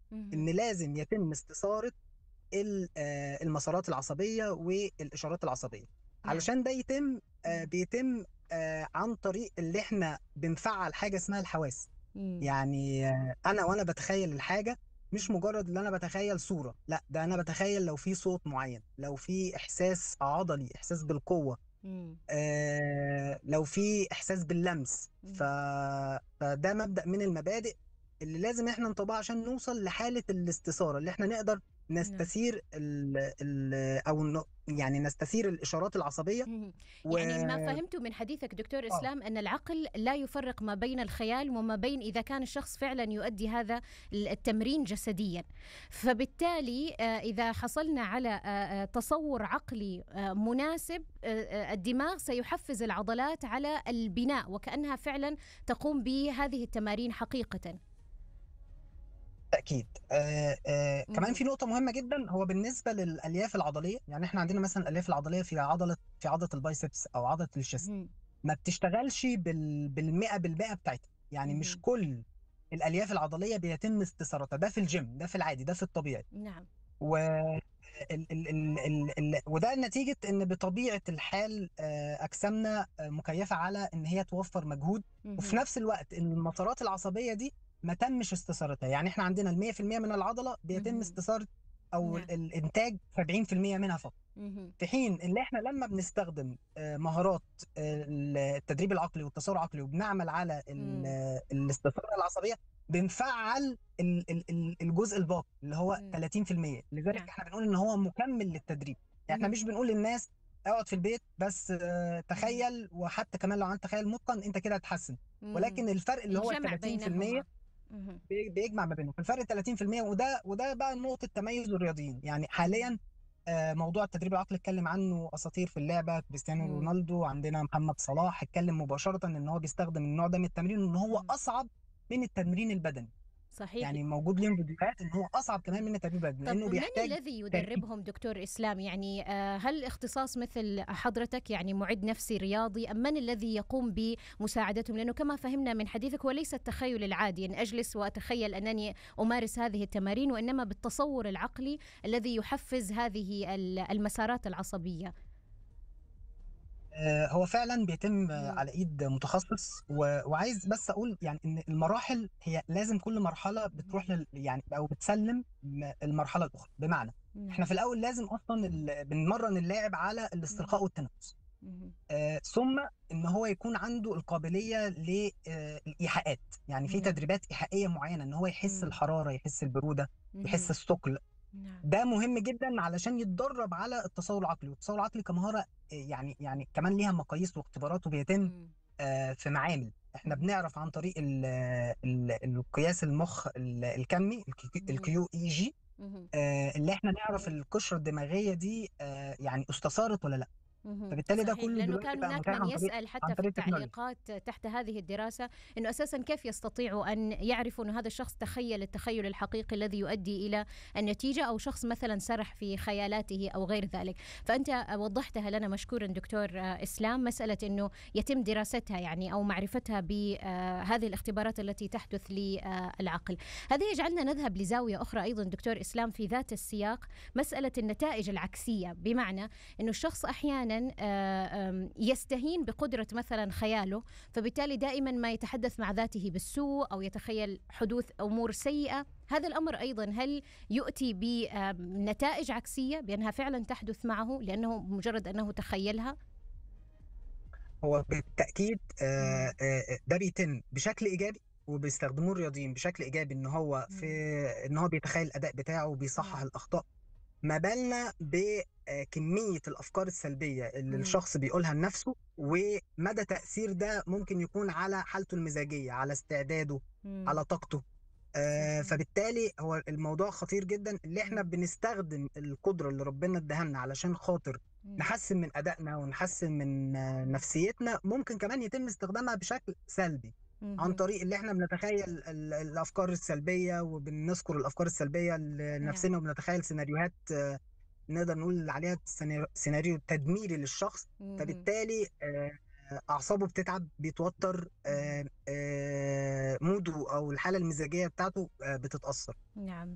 ان مهم. لازم يتم استثاره ال- آه، المسارات العصبيه والاشارات العصبيه نعم علشان ده يتم آه، مم. بيتم آه، عن طريق اللي احنا بنفعل حاجه اسمها الحواس مم. يعني آه، انا وانا بتخيل الحاجه مش مجرد ان انا بتخيل صوره لا ده انا بتخيل لو في صوت معين لو في احساس عضلي احساس بالقوه مم. آه، لو في احساس باللمس ف... مم. فده مبدأ من المبادئ اللي لازم احنا نطبقها عشان نوصل لحالة الاستثارة اللي احنا نقدر نعم نستثير ال... ال... او ن... يعني نستثير الاشارات العصبية مهم. و يعني ما فهمته من حديثك دكتور اه إسلام أن العقل لا يفرق ما بين الخيال وما بين إذا كان الشخص فعلا يؤدي هذا التمرين جسديا فبالتالي آه، إذا حصلنا على آه، آه، تصور عقلي آه، مناسب آه، آه، الدماغ سيحفز العضلات على البناء وكأنها فعلا تقوم بهذه التمارين حقيقة تأكيد آه آه كمان مهم. في نقطة مهمة جدا هو بالنسبة للألياف العضلية يعني احنا عندنا مثلا الألياف العضلية في عضلة في عضلة البايسبس أو عضلة الشيست مهم. ما بتشتغلش بال... بالمئة بالمئة بتاعتها يعني مش مهم. كل الألياف العضلية بيتم استثارتها ده في الجيم ده في العادي ده في الطبيعي نعم و ال... ال... ال... ال... ال... وده نتيجة إن بطبيعة الحال آه، أجسامنا آه، مكيفة على إن هي توفر مجهود وفي مهم. نفس الوقت إن المسارات العصبية دي ما تمش استثارتها يعني إحنا عندنا ال 100% من العضلة بيتم مهم. استثارة أو نعم ال- الإنتاج 70% منها فقط مهم. في حين ان احنا لما بنستخدم آه، مهارات آه، التدريب العقلي والتصور العقلي وبنعمل على ال- مم. آه، الاستثاره العصبيه بنفعل ال- ال- ال- الجزء الباقي اللي هو مم. 30% لذلك نعم احنا بنقول ان هو مكمل للتدريب يعني احنا مهم. مش بنقول للناس اقعد في البيت بس آه، مهم. تخيل وحتى كمان لو عملت تخيل متقن انت كده هتحسن مهم. ولكن الفرق اللي هو ال الجمع 30% بينهما مهم. بي- بيجمع ما بينهم الفرق 30% وده وده بقى نقطة تميز الرياضيين يعني مهم. حاليا آه، موضوع التدريب العقلي اتكلم عنه اساطير في اللعبه كريستيانو مم. رونالدو عندنا محمد صلاح اتكلم مباشره ان هو بيستخدم النوع ده من التمرين وان هو مم. اصعب من التمرين البدني صحيح يعني موجود لهم فيديوهات ان هو اصعب كمان من التدريب البدني طب لانه من بيحتاج الذي تركيز يدربهم دكتور إسلام يعني آه، هل اختصاص مثل حضرتك يعني معد نفسي رياضي أم من الذي يقوم بمساعدتهم لأنه كما فهمنا من حديثك هو ليس التخيل العادي أن أجلس وأتخيل أنني أمارس هذه التمارين وإنما بالتصور العقلي الذي يحفز هذه ال- المسارات العصبية آه، هو فعلا بيتم آه، مم. على ايد متخصص و- وعايز بس اقول يعني ان المراحل هي لازم كل مرحله بتروح لل يعني او بتسلم م- المرحله الاخرى بمعنى احنا نعم في الاول لازم اصلا ال- بنمرن اللاعب على مم. الاسترخاء والتنفس مم. آه، ثم ان هو يكون عنده القابليه للايحاءات يعني في نعم تدريبات ايحائيه معينه ان هو يحس مم. الحراره يحس البروده يحس مم. الثقل نعم ده مهم جدا علشان يتدرب على التصور العقلي والتصور العقلي كمهاره آه، يعني يعني كمان ليها مقاييس واختبارات وبيتم مم. آه، في معامل احنا مم. بنعرف عن طريق ال- ال- القياس المخ ال- الكمي مم. الكيو اي جي مم. اللي احنا نعرف القشره الدماغيه دي آه، يعني استثارت ولا لا مهم. فبالتالي ده صحيح كله لأنه دلوقتي كان بقى هناك متاح من عن طريق يسأل حتى عن في طريق التكنولوجيا التعليقات تحت هذه الدراسة أنه أساسا كيف يستطيعوا أن يعرفوا أن هذا الشخص تخيل التخيل الحقيقي الذي يؤدي إلى النتيجة أو شخص مثلا سرح في خيالاته أو غير ذلك فأنت وضحتها لنا مشكورا دكتور آه، إسلام مسألة أنه يتم دراستها يعني أو معرفتها بهذه الاختبارات التي تحدث للعقل هذا يجعلنا نذهب لزاوية أخرى أيضا دكتور إسلام في ذات السياق مسألة النتائج العكسية بمعنى انه الشخص احيانا آه، آم، يستهين بقدره مثلا خياله فبالتالي دائما ما يتحدث مع ذاته بالسوء او يتخيل حدوث امور سيئه هذا الامر ايضا هل يؤتي بنتائج عكسيه بانها فعلا تحدث معه لانه مجرد انه تخيلها هو بالتأكيد آه، مم. آه، ده بيتم بشكل إيجابي وبيستخدموه الرياضيين بشكل إيجابي إن هو في إن هو بيتخيل الأداء بتاعه وبيصحح نعم. الأخطاء ما بالنا بكمية الأفكار السلبية اللي مم. الشخص بيقولها لنفسه ومدى تأثير ده ممكن يكون على حالته المزاجية على استعداده مم. على طاقته آه، صحيح. فبالتالي هو الموضوع خطير جدا اللي احنا مم. بنستخدم القدرة اللي ربنا اداها لنا علشان خاطر مم. نحسن من أدائنا ونحسن من آه، نفسيتنا ممكن كمان يتم استخدامها بشكل سلبي عن مهم. طريق اللي احنا بنتخيل ال- الأفكار السلبية وبنذكر الأفكار السلبية لنفسنا وبنتخيل سيناريوهات آه، نقدر نقول عليها سيناريو- سيناريو تدميري للشخص مهم. فبالتالي آه، أعصابه بتتعب بيتوتر آه، آه، موده أو الحالة المزاجية بتاعته آه، بتتأثر نعم